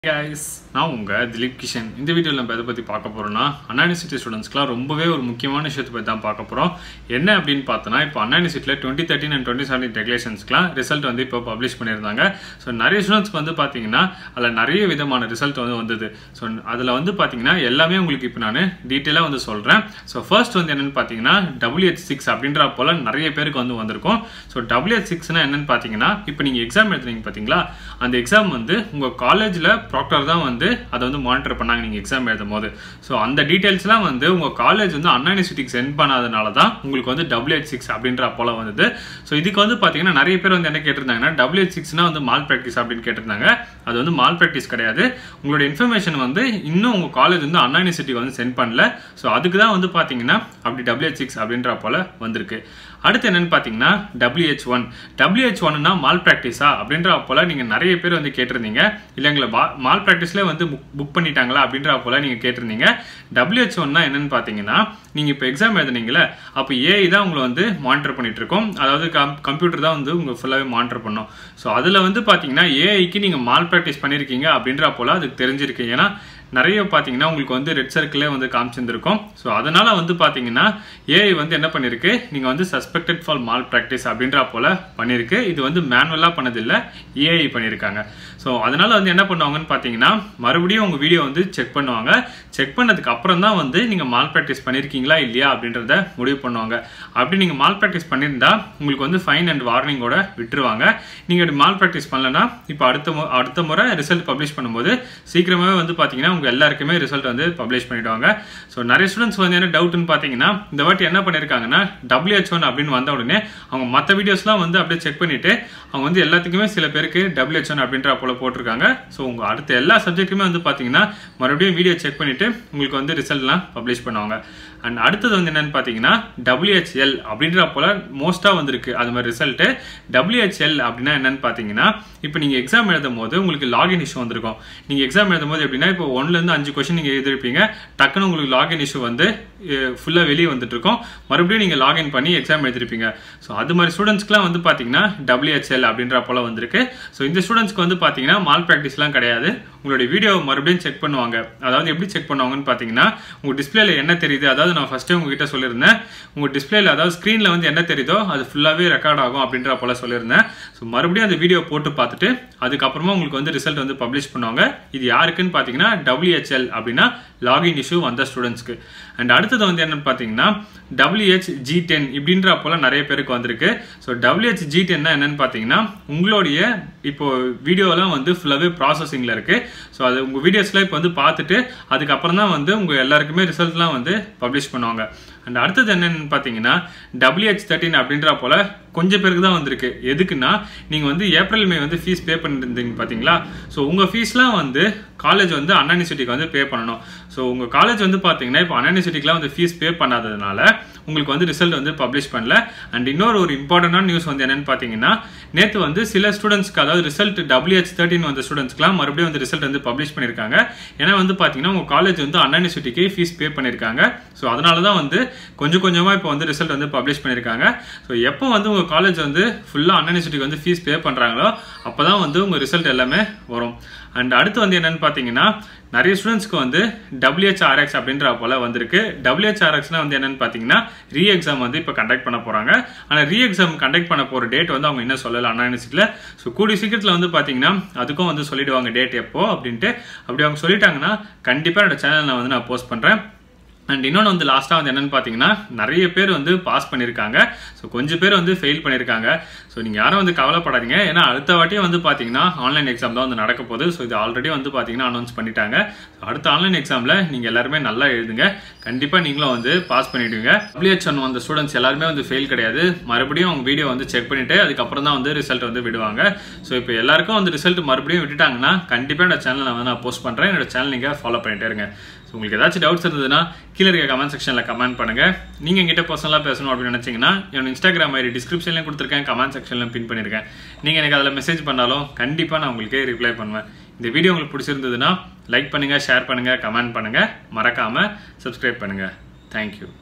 guys நான் உங்கள் திலீப் கிஷன் இந்த வீடியோவில் நம்ம எதை பற்றி பார்க்க போகிறோம்னா அண்ணா யூனிவர்சிட்டி ஸ்டூடெண்ட்ஸ்க்குலாம் ரொம்பவே ஒரு முக்கியமான விஷயத்தை பற்றி தான் பார்க்க போகிறோம் என்ன அப்படின்னு பார்த்தோன்னா இப்போ அண்ணா யூனிவர்சிட்டியில் twenty thirteen and twenty seventeen ரெகுலேஷன்ஸ்க்குலாம் ரிசல்ட் வந்து இப்போ பப்ளிஷ் பண்ணியிருந்தாங்க ஸோ நிறைய ஸ்டூடெண்ட்ஸ்க்கு வந்து பார்த்தீங்கன்னா அதில் நிறைய விதமான ரிசல்ட் வந்து வந்தது ஸோ அதில் வந்து பார்த்தீங்கன்னா எல்லாமே உங்களுக்கு இப்போ நான் டீட்டெயிலாக வந்து சொல்கிறேன் ஸோ ஃபர்ஸ்ட் வந்து என்னென்னு பார்த்தீங்கன்னா டபிள்யூஹெச் சிக்ஸ் அப்படின்ற போல் நிறைய பேருக்கு வந்து வந்திருக்கும் ஸோ டபிள்யூஹெச் சிக்ஸ்னால் என்னென்னு பார்த்தீங்கன்னா இப்போ நீங்கள் எக்ஸாம் எழுதுறீங்க பார்த்தீங்களா அந்த எக்ஸாம் வந்து உங்கள் காலேஜில் ப்ராக்டர் தான் வந்து அதை வந்து மானிட்டர் பண்ணாங்க நீங்கள் எக்ஸாம் எழுதும் போது ஸோ அந்த டீட்டெயில்ஸ்லாம் வந்து உங்கள் காலேஜ் வந்து அண்ணா யூனிவர்சிட்டிக்கு சென்ட் பண்ணாதனால தான் உங்களுக்கு வந்து டபிள்யூஹெச் சிக்ஸ் அப்படின்ற போல வந்தது ஸோ இதுக்கு வந்து பார்த்தீங்கன்னா நிறைய பேர் வந்து என்ன கேட்டிருந்தாங்கன்னா டபிள்யூஹெச் சிக்ஸ்னா வந்து மால் ப்ராக்டிஸ் அப்படின்னு கேட்டிருந்தாங்க அது வந்து மால் ப்ராக்டிஸ் கிடையாது உங்களோட இன்ஃபர்மேஷன் வந்து இன்னும் உங்கள் காலேஜ் வந்து அண்ணா யூனிவர்சிட்டிக்கு வந்து சென்ட் பண்ணல ஸோ அதுக்கு தான் வந்து பார்த்தீங்கன்னா அப்படி டபிள்யூஹெச் சிக்ஸ் அப்படின்ற போல வந்திருக்கு அடுத்து என்னன்னு பார்த்தீங்கன்னா டபிள்யூஹெச் ஒன் டபிள்யூஹெச் ஒன்னா மால் ப்ராக்டிஸா அப்படின்ற போல நீங்கள் நிறைய பேர் வந்து கேட்டிருந்தீங்க இல்லைங்களா மால் ப்ராக்டிஸ்லேயே வந்து புக் பண்ணிட்டாங்களா அப்படின்ற போல நீங்கள் கேட்டிருந்தீங்க டபிள்யூஹெச் ஒன்னா என்னன்னு பார்த்தீங்கன்னா நீங்கள் இப்போ எக்ஸாம் எழுதுனீங்களே அப்போ ஏஐ தான் உங்களை வந்து மானிட்டர் பண்ணிட்டு இருக்கோம் அதாவது கம் கம்ப்யூட்டர் தான் வந்து உங்களை ஃபுல்லாகவே மானிட்டர் பண்ணும் ஸோ அதில் வந்து பார்த்தீங்கன்னா ஏஐக்கு நீங்கள் மால் ப்ராக்டிஸ் பண்ணியிருக்கீங்க அப்படின்ற போல அதுக்கு தெரிஞ்சிருக்கு ஏன்னா நிறைய பார்த்தீங்கன்னா உங்களுக்கு வந்து ரெட் சர்க்கிளே வந்து காமிச்சிருந்திருக்கும் ஸோ அதனால வந்து பார்த்தீங்கன்னா ஏஐ வந்து என்ன பண்ணியிருக்கு நீங்கள் வந்து சஸ்பெக்டட் ஃபார் மால் ப்ராக்டிஸ் அப்படின்ற போல பண்ணியிருக்கு இது வந்து மேனுவலாக பண்ணதில்லை ஏஐ பண்ணியிருக்காங்க ஸோ அதனால வந்து என்ன பண்ணுவாங்கன்னு பார்த்தீங்கன்னா மறுபடியும் உங்கள் வீடியோ வந்து செக் பண்ணுவாங்க செக் பண்ணதுக்கு அப்புறம் தான் வந்து நீங்கள் மால் ப்ராக்டிஸ் பண்ணியிருக்கீங்களா இல்லையா அப்படின்றத முடிவு பண்ணுவாங்க அப்படி நீங்கள் மால் ப்ராக்டிஸ் பண்ணியிருந்தா உங்களுக்கு வந்து ஃபைன் அண்ட் வார்னிங்கோட விட்டுருவாங்க நீங்கள் மால் ப்ராக்டிஸ் பண்ணலன்னா இப்போ அடுத்த மு அடுத்த முறை ரிசல்ட் பப்ளிஷ் பண்ணும்போது சீக்கிரமாகவே வந்து பார்த்தீங்கன்னா உங்கள் எல்லாருக்குமே ரிசல்ட் வந்து பப்ளிஷ் பண்ணிடுவாங்க ஸோ நிறைய ஸ்டூடெண்ட்ஸ் வந்து என்ன டவுட்னு பார்த்தீங்கன்னா இந்த வாட்டி என்ன பண்ணியிருக்காங்கன்னா டபிள்யூஹெச் ஒன் அப்படின்னு வந்த உடனே அவங்க மற்ற வீடியோஸ்லாம் வந்து அப்படியே செக் பண்ணிட்டு அவங்க வந்து எல்லாத்துக்குமே சில பேருக்கு டபிள்யூஹெச் ஒன் அப்படின்ற போல போட்டிருக்காங்க ஸோ உங்கள் அடுத்த எல்லா சப்ஜெக்ட்டுமே வந்து பார்த்தீங்கன்னா மறுபடியும் வீடியோ செக் பண்ணிட்டு உங்களுக்கு வந்து ரிசல்ட்லாம் பப்ளிஷ் பண்ணுவாங்க அண்ட் அடுத்தது வந்து என்னன்னு பார்த்தீங்கன்னா டபிள்யூஹெச்எல் அப்படின்ற போல மோஸ்ட்டாக வந்திருக்கு அது மாதிரி ரிசல்ட்டு டபிள்யூஹெச்எல் அப்படின்னா என்னன்னு பார்த்தீங்கன்னா இப்போ நீங்கள் எக்ஸாம் எழுதும் போது உங்களுக்கு லாகின் இஷ்யூ வந்திருக்கும் நீங்கள் எக்ஸாம் எழுதும் போது எப்படின்னா இப்போ ஒன்லேருந்து அஞ்சு கொஸ்டின் நீங்கள் எழுதிருப்பீங்க டக்குன்னு உங்களுக்கு லாகின் இஷ்யூ வந்து ஃபுல்லாக வெளியே வந்துட்டு இருக்கும் மறுபடியும் நீங்கள் லாகின் பண்ணி எக்ஸாம் எழுதிருப்பீங்க ஸோ அது மாதிரி ஸ்டூடெண்ட்ஸ்க்குலாம் வந்து பார்த்தீங்கன்னா டபிள்யூஹெச்எல் அப்படின்ற போல வந்திருக்கு ஸோ இந்த ஸ்டூடெண்ட்ஸ்க்கு வந்து பார்த்தீங்கன்னா மால் ப்ராக்டிஸ்லாம் கிடையாது உங்களுடைய வீடியோ மறுபடியும் செக் பண்ணுவாங்க அதாவது எப்படி செக் பண்ணுவாங்கன்னு பார்த்தீங்கன்னா உங்கள் டிஸ்பிளேல என்ன தெரியுது அதாவது நான் ஃபஸ்ட்டே உங்ககிட்ட சொல்லியிருந்தேன் உங்கள் டிஸ்பிளேல அதாவது ஸ்க்ரீனில் வந்து என்ன தெரியுதோ அது ஃபுல்லாகவே ரெக்கார்ட் ஆகும் அப்படின்ற போல சொல்லியிருந்தேன் ஸோ மறுபடியும் அந்த வீடியோ போட்டு பார்த்துட்டு அதுக்கப்புறமா உங்களுக்கு வந்து ரிசல்ட் வந்து பப்ளிஷ் பண்ணுவாங்க இது யாருக்குன்னு பார்த்தீங்கன்னா டபிள்யூஹெச்எல் அப்படின்னா லாகின் இஷ்யூ வந்த ஸ்டூடெண்ட்ஸ்க்கு அண்ட் அடுத்தது வந்து என்னன்னு பார்த்தீங்கன்னா டபிள்யூஹெச் ஜி டென் இப்படின்ற போல நிறைய பேருக்கு வந்திருக்கு ஸோ டபிள்யூஹெச் ஜி டென்னா என்னன்னு பார்த்தீங்கன்னா உங்களுடைய இப்போ வீடியோலாம் வந்து ஃபுல்லாகவே ப்ராசஸிங்கில் இருக்கு ஸோ அது உங்கள் வீடியோஸ்லாம் இப்போ வந்து பார்த்துட்டு அதுக்கப்புறம் தான் வந்து உங்கள் எல்லாருக்குமே ரிசல்ட்லாம் வந்து பப்ளிஷ் பண்ணுவாங்க அண்ட் அடுத்தது என்னன்னு பார்த்தீங்கன்னா டபிள்யூஹெச் தேர்ட்டின் அப்படின்ற போல கொஞ்சம் பேருக்கு தான் வந்திருக்கு எதுக்குன்னா நீங்கள் வந்து ஏப்ரல் மே வந்து ஃபீஸ் பே பண்ணிருந்தீங்க பார்த்தீங்களா ஸோ உங்கள் ஃபீஸ்லாம் வந்து காலேஜ் வந்து அண்ணா யூனிவர்சிட்டிக்கு வந்து பே பண்ணணும் ஸோ உங்கள் காலேஜ் வந்து பார்த்தீங்கன்னா இப்போ அண்ணா யூனிவர்சிட்டிக்குலாம் வந்து ஃபீஸ் பே பண்ணாததுனால உங்களுக்கு வந்து ரிசல்ட் வந்து பப்ளிஷ் பண்ணல அண்ட் இன்னொரு ஒரு இம்பார்ட்டண்டான நியூஸ் வந்து என்னன்னு பார்த்தீங்கன்னா நேற்று வந்து சில ஸ்டூடெண்ட்ஸ்க்கு அதாவது ரிசல்ட் டபிள்யூஹெச் தேர்ட்டின் வந்த ஸ்டூடெண்ட்ஸ்க்குலாம் மறுபடியும் வந்து ரிசல்ட் வந்து பப்ளிஷ் பண்ணியிருக்காங்க ஏன்னா வந்து பார்த்தீங்கன்னா உங்கள் காலேஜ் வந்து அண்ணா யூனிவர்சிட்டிக்கு ஃபீஸ் பே பண்ணியிருக்காங்க ஸோ அதனால தான் வந்து கொஞ்சம் கொஞ்சமாக இப்போ வந்து ரிசல்ட் வந்து பப்ளிஷ் பண்ணியிருக்காங்க ஸோ எப்போ வந்து உங்கள் காலேஜ் வந்து ஃபுல்லாக அண்ணா யூனிவர்சிட்டிக்கு வந்து ஃபீஸ் பே பண்ணுறாங்களோ அப்போ தான் வந்து உங்கள் ரிசல்ட் எல்லாமே வரும் அண்ட் அடுத்து வந்து என்னன்னு பார்த்தீங்கன்னா நிறைய ஸ்டூடெண்ட்ஸ்க்கு வந்து டபிள்யூஹெச்ஆர்எக்ஸ் அப்படின்ற போல வந்திருக்கு டபிள்யூஹெச்ஆர்எக்ஸ்னா வந்து என்னன்னு பார்த்தீங்கன்னா ரீ எக்ஸாம் வந்து இப்போ கண்டக்ட் பண்ண போகிறாங்க ஆனால் ரீ எக்ஸாம் கண்டக்ட் பண்ண போகிற டேட் வந்து அவங்க இன்னும் சொல்லலை அண்ணா யூனிவர்சிட்டியில் ஸோ கூடிய சீக்கிரத்தில் வந்து பார்த்தீங்கன்னா அதுக்கும் வந்து சொல்லிடுவாங்க டேட் எப்போ அப்படின்ட்டு அப்படி அவங்க சொல்லிட்டாங்கன்னா கண்டிப்பாக என்னோட சேனலில் வந்து நான் போஸ்ட் பண்ணுறேன் அண்ட் இன்னொன்று வந்து லாஸ்ட்டாக வந்து என்னென்னு பார்த்தீங்கன்னா நிறைய பேர் வந்து பாஸ் பண்ணியிருக்காங்க ஸோ கொஞ்சம் பேர் வந்து ஃபெயில் பண்ணியிருக்காங்க ஸோ நீங்கள் யாரும் வந்து கவலைப்படாதீங்க ஏன்னா அடுத்த வாட்டியே வந்து பார்த்தீங்கன்னா ஆன்லைன் எக்ஸாம் தான் வந்து நடக்க போகுது ஸோ இது ஆல்ரெடி வந்து பார்த்தீங்கன்னா அனௌன்ஸ் பண்ணிட்டாங்க ஸோ அடுத்த ஆன்லைன் எக்ஸாமில் நீங்கள் எல்லாருமே நல்லா எழுதுங்க கண்டிப்பாக நீங்களும் வந்து பாஸ் பண்ணிவிடுவீங்க டபிள்யூஹெச் ஒன் வந்த ஸ்டூடெண்ட்ஸ் எல்லாருமே வந்து ஃபெயில் கிடையாது மறுபடியும் அவங்க வீடியோ வந்து செக் பண்ணிவிட்டு அதுக்கப்புறம் தான் வந்து ரிசல்ட் வந்து விடுவாங்க ஸோ இப்போ எல்லாருக்கும் வந்து ரிசல்ட் மறுபடியும் விட்டுட்டாங்கன்னா கண்டிப்பாக என்னோட சேனலில் வந்து நான் போஸ்ட் பண்ணுறேன் என்னோட சேனல் நீங்கள் ஃபாலோ பண்ணிட்டே இருங்க ஸோ உங்களுக்கு ஏதாச்சும் டவுட்ஸ் இருந்ததுன்னா கீழே இருக்க கமெண்ட் செக்ஷனில் கமெண்ட் பண்ணுங்கள் நீங்கள் எங்கிட்ட பர்சனலாக பேசணும் அப்படின்னு நினச்சிங்கன்னா என்னோட இன்ஸ்டாகிராம் ஐடி டிஸ்கிரிப்ஷன்லையும் கொடுத்துருக்கேன் கமெண்ட் செக்ஷன்லையும் பின் பண்ணியிருக்கேன் நீங்கள் எனக்கு அதில் மெசேஜ் பண்ணாலும் கண்டிப்பாக நான் உங்களுக்கு ரிப்ளை பண்ணுவேன் இந்த வீடியோ உங்களுக்கு பிடிச்சிருந்ததுன்னா லைக் பண்ணுங்கள் ஷேர் பண்ணுங்கள் கமெண்ட் பண்ணுங்கள் மறக்காமல் சப்ஸ்கிரைப் பண்ணுங்கள் தேங்க்யூ